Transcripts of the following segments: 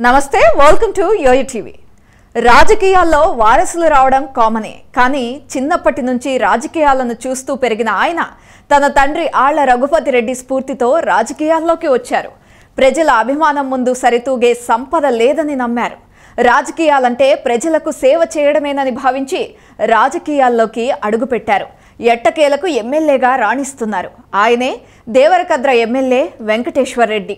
నమస్తే welcome to yo-yo TV రాజకీయాల్లో వారసులు రావడం కామనే కానీ చిన్నప్పటి నుంచి రాజకీయాలను చూస్తూ పెరిగిన ఆయన తన తండ్రి ఆళ్ల రఘుపతి రెడ్డి స్ఫూర్తితో రాజకీయాల్లోకి వచ్చారు ప్రజల అభిమానం ముందు సరితూగే సంపద లేదని నమ్మారు రాజకీయాలంటే ప్రజలకు సేవ చేయడమేనని భావించి రాజకీయాల్లోకి అడుగుపెట్టారు ఎట్టకేలకు ఎమ్మెల్యేగా రాణిస్తున్నారు ఆయనే దేవరకద్ర ఎమ్మెల్యే వెంకటేశ్వర్ రెడ్డి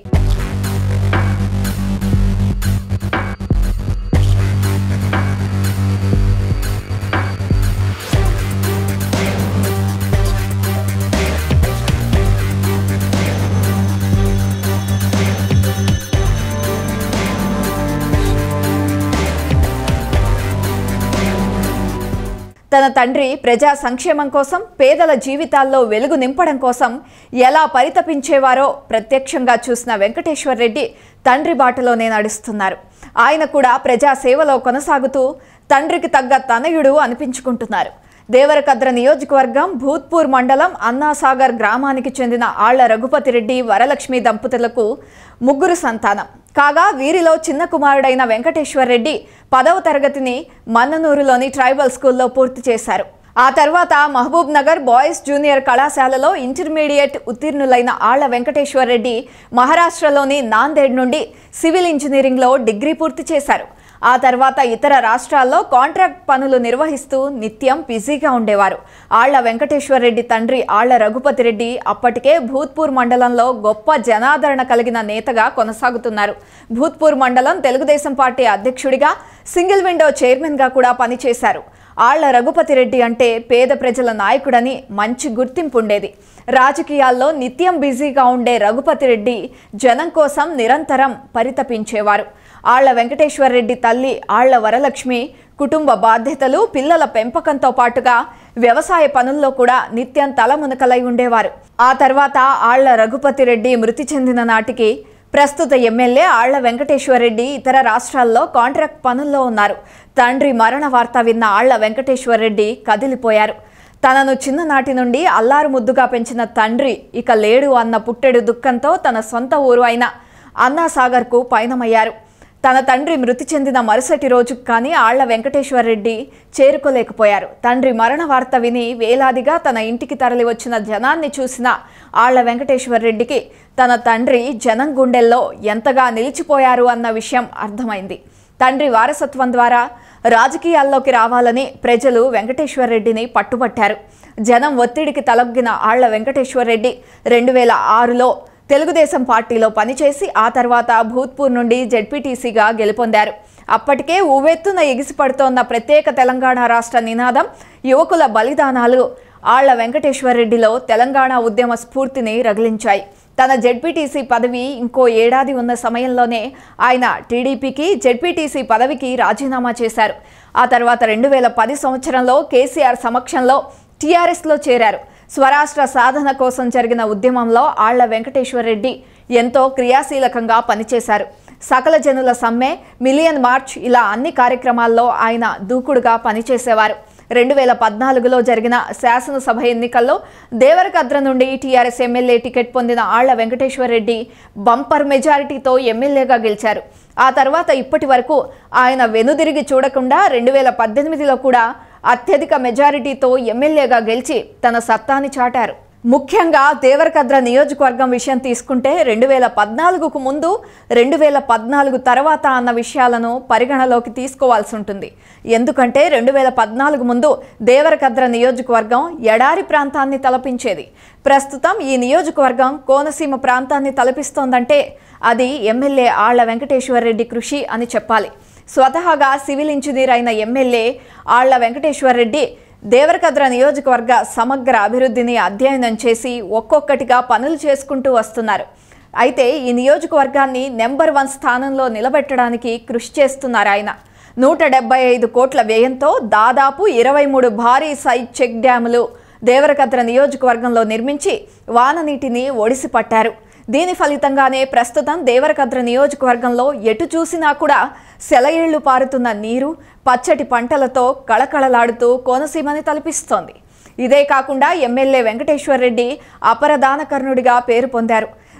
తన తండ్రి ప్రజా సంక్షేమం కోసం పేదల జీవితాల్లో వెలుగు నింపడం కోసం ఎలా పరితపించేవారో ప్రత్యక్షంగా చూసిన వెంకటేశ్వర్ రెడ్డి తండ్రి బాటలోనే నడుస్తున్నారు ఆయన కూడా ప్రజా సేవలో కొనసాగుతూ తండ్రికి తగ్గ తనయుడు అనిపించుకుంటున్నారు దేవరకద్ర నియోజకవర్గం భూత్పూర్ మండలం అన్నాసాగర్ గ్రామానికి చెందిన ఆళ్ల రఘుపతి రెడ్డి వరలక్ష్మి దంపతులకు ముగ్గురు సంతానం కాగా వీరిలో చిన్న కుమారుడైన వెంకటేశ్వర్ రెడ్డి పదవ తరగతిని మన్ననూరులోని ట్రైబల్ స్కూల్లో పూర్తి చేశారు ఆ తర్వాత మహబూబ్ నగర్ బాయ్స్ జూనియర్ కళాశాలలో ఇంటర్మీడియట్ ఉత్తీర్ణులైన ఆళ్ల వెంకటేశ్వర్ రెడ్డి మహారాష్ట్రలోని నాందేడ్ నుండి సివిల్ ఇంజనీరింగ్లో డిగ్రీ పూర్తి చేశారు ఆ తర్వాత ఇతర రాష్ట్రాల్లో కాంట్రాక్ట్ పనులు నిర్వహిస్తూ నిత్యం బిజీగా ఉండేవారు ఆళ్ల వెంకటేశ్వర్ రెడ్డి తండ్రి ఆళ్ల రఘుపతి రెడ్డి అప్పటికే భూత్పూర్ మండలంలో గొప్ప జనాదరణ కలిగిన నేతగా కొనసాగుతున్నారు భూత్పూర్ మండలం తెలుగుదేశం పార్టీ అధ్యక్షుడిగా సింగిల్ విండో చైర్మన్గా కూడా పనిచేశారు ఆళ్ల రఘుపతి రెడ్డి అంటే పేద ప్రజల నాయకుడని మంచి గుర్తింపు ఉండేది రాజకీయాల్లో నిత్యం బిజీగా ఉండే రఘుపతి రెడ్డి జనం కోసం నిరంతరం పరితపించేవారు ఆళ్ల వెంకటేశ్వర రెడ్డి తల్లి ఆళ్ల వరలక్ష్మి కుటుంబ బాధ్యతలు పిల్లల పెంపకంతో పాటుగా వ్యవసాయ పనుల్లో కూడా నిత్యం తలమునకలై ఉండేవారు ఆ తర్వాత ఆళ్ల రఘుపతి రెడ్డి మృతి చెందిన నాటికి ప్రస్తుత ఎమ్మెల్యే ఆళ్ల వెంకటేశ్వర రెడ్డి ఇతర రాష్ట్రాల్లో కాంట్రాక్ట్ పనుల్లో ఉన్నారు తండ్రి మరణ వార్త విన్న ఆళ్ల వెంకటేశ్వర రెడ్డి కదిలిపోయారు తనను చిన్ననాటి నుండి అల్లారు ముద్దుగా పెంచిన తండ్రి ఇక లేడు అన్న పుట్టెడు దుఃఖంతో తన సొంత ఊరు అయిన అన్నాసాగర్కు పయనమయ్యారు తన తండ్రి మృతి చెందిన మరుసటి రోజు కానీ ఆళ్ల వెంకటేశ్వర రెడ్డి చేరుకోలేకపోయారు తండ్రి మరణ వార్త విని వేలాదిగా తన ఇంటికి తరలి వచ్చిన జనాన్ని చూసిన ఆళ్ల వెంకటేశ్వర రెడ్డికి తన తండ్రి జనం గుండెల్లో ఎంతగా నిలిచిపోయారు అన్న విషయం అర్థమైంది తండ్రి వారసత్వం ద్వారా రాజకీయాల్లోకి రావాలని ప్రజలు వెంకటేశ్వర రెడ్డిని పట్టుబట్టారు జనం ఒత్తిడికి తలొగ్గిన ఆళ్ల వెంకటేశ్వర రెడ్డి రెండు వేల ఆరులో తెలుగుదేశం పార్టీలో పనిచేసి ఆ తర్వాత భూత్పూర్ నుండి జెడ్పీటీసీగా గెలుపొందారు అప్పటికే ఉవ్వెత్తున ఎగిసిపడుతోన్న ప్రత్యేక తెలంగాణ రాష్ట్ర నినాదం యువకుల బలిదానాలు ఆళ్ల వెంకటేశ్వరరెడ్డిలో తెలంగాణ ఉద్యమ స్ఫూర్తిని రగిలించాయి తన జెడ్పీటీసీ పదవి ఇంకో ఏడాది ఉన్న సమయంలోనే ఆయన టీడీపీకి జెడ్పీటీసీ పదవికి రాజీనామా చేశారు ఆ తర్వాత రెండు వేల పది సంవత్సరంలో కేసీఆర్ సమక్షంలో టీఆర్ఎస్లో చేరారు స్వరాష్ట్ర సాధన కోసం జరిగిన ఉద్యమంలో ఆళ్ల వెంకటేశ్వరరెడ్డి ఎంతో క్రియాశీలకంగా పనిచేశారు సకల జనుల సమ్మె మిలియన్ మార్చ్ ఇలా అన్ని కార్యక్రమాల్లో ఆయన దూకుడుగా పనిచేసేవారు రెండు వేల పద్నాలుగులో జరిగిన శాసనసభ ఎన్నికల్లో దేవరకద్ర నుండి టీఆర్ఎస్ ఎమ్మెల్యే టికెట్ పొందిన ఆళ్ల వెంకటేశ్వరరెడ్డి బంపర్ మెజారిటీతో ఎమ్మెల్యేగా గెలిచారు ఆ తర్వాత ఇప్పటి వరకు ఆయన వెనుదిరిగి చూడకుండా రెండు వేల పద్దెనిమిదిలో కూడా అత్యధిక మెజారిటీతో ఎమ్మెల్యేగా గెలిచి తన సత్తాని చాటారు ముఖ్యంగా దేవరకద్ర నియోజకవర్గం విషయం తీసుకుంటే రెండు వేల పద్నాలుగుకు ముందు రెండు వేల పద్నాలుగు తర్వాత అన్న విషయాలను పరిగణలోకి తీసుకోవాల్సి ఉంటుంది ఎందుకంటే రెండు వేల పద్నాలుగు ముందు దేవరకద్ర నియోజకవర్గం ఎడారి ప్రాంతాన్ని తలపించేది ప్రస్తుతం ఈ నియోజకవర్గం కోనసీమ ప్రాంతాన్ని తలపిస్తోందంటే అది ఎమ్మెల్యే ఆళ్ల వెంకటేశ్వరరెడ్డి కృషి అని చెప్పాలి స్వతహాగా సివిల్ ఇంజనీర్ అయిన ఎమ్మెల్యే ఆళ్ల వెంకటేశ్వరరెడ్డి దేవరకద్ర నియోజకవర్గ సమగ్ర అభివృద్ధిని అధ్యయనం చేసి ఒక్కొక్కటిగా పనులు చేసుకుంటూ వస్తున్నారు అయితే ఈ నియోజకవర్గాన్ని నెంబర్ వన్ స్థానంలో నిలబెట్టడానికి కృషి చేస్తున్నారు ఆయన నూట డెబ్బై ఐదు కోట్ల వ్యయంతో దాదాపు ఇరవై మూడు భారీ సైజ్ చెక్ డ్యాములు దేవరకద్ర నియోజకవర్గంలో నిర్మించి వాననీటిని ఒడిసి పట్టారు దీని ఫలితంగానే ప్రస్తుతం దేవరకద్ర నియోజకవర్గంలో ఎటు చూసినా కూడా సెలయేళ్లు పారుతున్న నీరు పచ్చటి పంటలతో కళకళలాడుతూ కోనసీమని తలపిస్తోంది ఇదే కాకుండా ఎమ్మెల్యే వెంకటేశ్వర్ రెడ్డి అపరదానకర్ణుడిగా పేరు పొందారు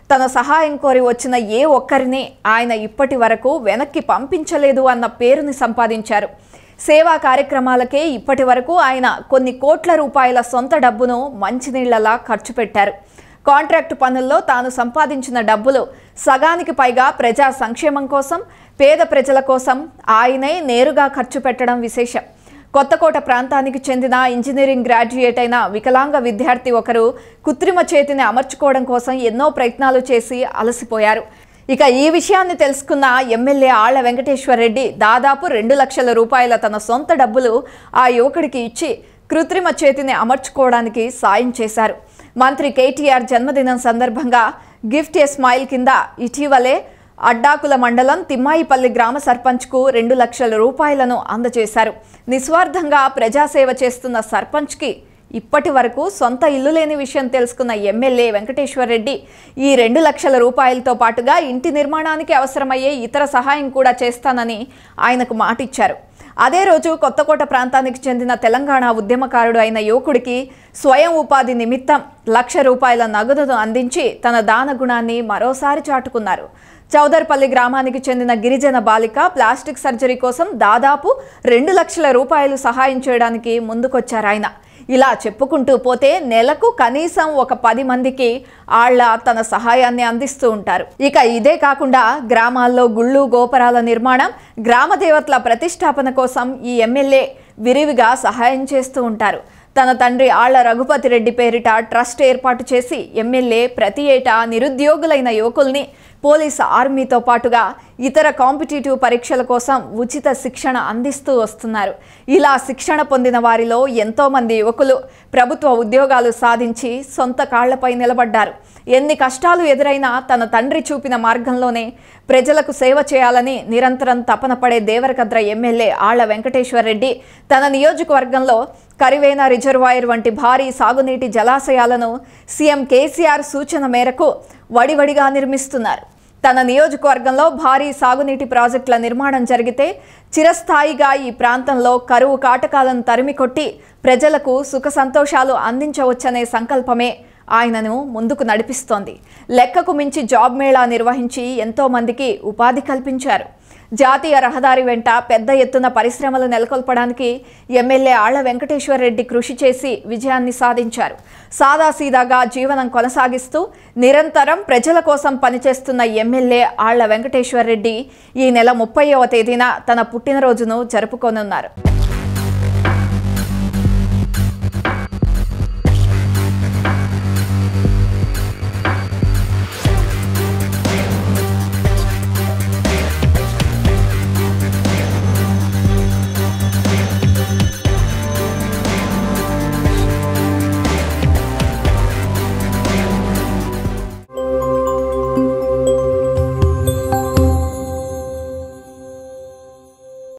తన సహాయం కోరి వచ్చిన ఏ ఒక్కరిని ఆయన ఇప్పటి వరకు వెనక్కి పంపించలేదు అన్న పేరుని సంపాదించారు సేవా కార్యక్రమాలకే ఇప్పటి వరకు ఆయన కొన్ని కోట్ల రూపాయల సొంత డబ్బును మంచినీళ్లలా ఖర్చు పెట్టారు కాంట్రాక్టు పనుల్లో తాను సంపాదించిన డబ్బులు సగానికి పైగా ప్రజా సంక్షేమం కోసం పేద ప్రజల కోసం ఆయనే నేరుగా ఖర్చు పెట్టడం విశేషం కొత్తకోట ప్రాంతానికి చెందిన ఇంజనీరింగ్ గ్రాడ్యుయేట్ అయిన వికలాంగ విద్యార్థి ఒకరు కృత్రిమ చేతిని అమర్చుకోవడం కోసం ఎన్నో ప్రయత్నాలు చేసి అలసిపోయారు ఇక ఈ విషయాన్ని తెలుసుకున్న ఎమ్మెల్యే ఆళ్ల వెంకటేశ్వర్ రెడ్డి దాదాపు రెండు లక్షల రూపాయల తన సొంత డబ్బులు ఆ యువకుడికి ఇచ్చి కృత్రిమ చేతిని అమర్చుకోవడానికి సాయం చేశారు మంత్రి కేటీఆర్ జన్మదినం సందర్భంగా గిఫ్ట్ ఏ స్మైల్ కింద ఇటీవలే అడ్డాకుల మండలం తిమ్మాయిపల్లి గ్రామ సర్పంచ్కు రెండు లక్షల రూపాయలను అందజేశారు నిస్వార్థంగా ప్రజాసేవ చేస్తున్న సర్పంచ్కి ఇప్పటి వరకు సొంత ఇల్లు లేని విషయం తెలుసుకున్న ఎమ్మెల్యే వెంకటేశ్వర్ రెడ్డి ఈ రెండు లక్షల రూపాయలతో పాటుగా ఇంటి నిర్మాణానికి అవసరమయ్యే ఇతర సహాయం కూడా చేస్తానని ఆయనకు మాటిచ్చారు అదే రోజు కొత్తకోట ప్రాంతానికి చెందిన తెలంగాణ ఉద్యమకారుడు అయిన యువకుడికి స్వయం ఉపాధి నిమిత్తం లక్ష రూపాయల నగదును అందించి తన దాన గుణాన్ని మరోసారి చాటుకున్నారు చౌదర్పల్లి గ్రామానికి చెందిన గిరిజన బాలిక ప్లాస్టిక్ సర్జరీ కోసం దాదాపు రెండు లక్షల రూపాయలు సహాయం చేయడానికి ముందుకొచ్చారు ఆయన ఇలా చెప్పుకుంటూ పోతే నెలకు కనీసం ఒక పది మందికి ఆళ్ల తన సహాయాన్ని అందిస్తూ ఉంటారు ఇక ఇదే కాకుండా గ్రామాల్లో గుళ్ళు గోపురాల నిర్మాణం గ్రామ దేవతల ప్రతిష్టాపన కోసం ఈ ఎమ్మెల్యే విరివిగా సహాయం చేస్తూ ఉంటారు తన తండ్రి ఆళ్ల రఘుపతి రెడ్డి పేరిట ట్రస్ట్ ఏర్పాటు చేసి ఎమ్మెల్యే ప్రతి ఏటా నిరుద్యోగులైన యువకుల్ని పోలీస్ ఆర్మీతో పాటుగా ఇతర కాంపిటేటివ్ పరీక్షల కోసం ఉచిత శిక్షణ అందిస్తూ వస్తున్నారు ఇలా శిక్షణ పొందిన వారిలో ఎంతోమంది యువకులు ప్రభుత్వ ఉద్యోగాలు సాధించి సొంత కాళ్లపై నిలబడ్డారు ఎన్ని కష్టాలు ఎదురైనా తన తండ్రి చూపిన మార్గంలోనే ప్రజలకు సేవ చేయాలని నిరంతరం తపన పడే దేవరకద్ర ఎమ్మెల్యే ఆళ్ల వెంకటేశ్వర్ రెడ్డి తన నియోజకవర్గంలో కరివేన రిజర్వాయర్ వంటి భారీ సాగునీటి జలాశయాలను సీఎం కేసీఆర్ సూచన మేరకు వడివడిగా నిర్మిస్తున్నారు తన నియోజకవర్గంలో భారీ సాగునీటి ప్రాజెక్టుల నిర్మాణం జరిగితే చిరస్థాయిగా ఈ ప్రాంతంలో కరువు కాటకాలను తరిమికొట్టి ప్రజలకు సుఖ సంతోషాలు అందించవచ్చనే సంకల్పమే ఆయనను ముందుకు నడిపిస్తోంది లెక్కకు మించి జాబ్ మేళా నిర్వహించి ఎంతో మందికి ఉపాధి కల్పించారు జాతీయ రహదారి వెంట పెద్ద ఎత్తున పరిశ్రమలు నెలకొల్పడానికి ఎమ్మెల్యే ఆళ్ల వెంకటేశ్వర్ రెడ్డి కృషి చేసి విజయాన్ని సాధించారు సాదాసీదాగా జీవనం కొనసాగిస్తూ నిరంతరం ప్రజల కోసం పనిచేస్తున్న ఎమ్మెల్యే ఆళ్ల వెంకటేశ్వర్ రెడ్డి ఈ నెల ముప్పైవ తేదీన తన పుట్టినరోజును జరుపుకోనున్నారు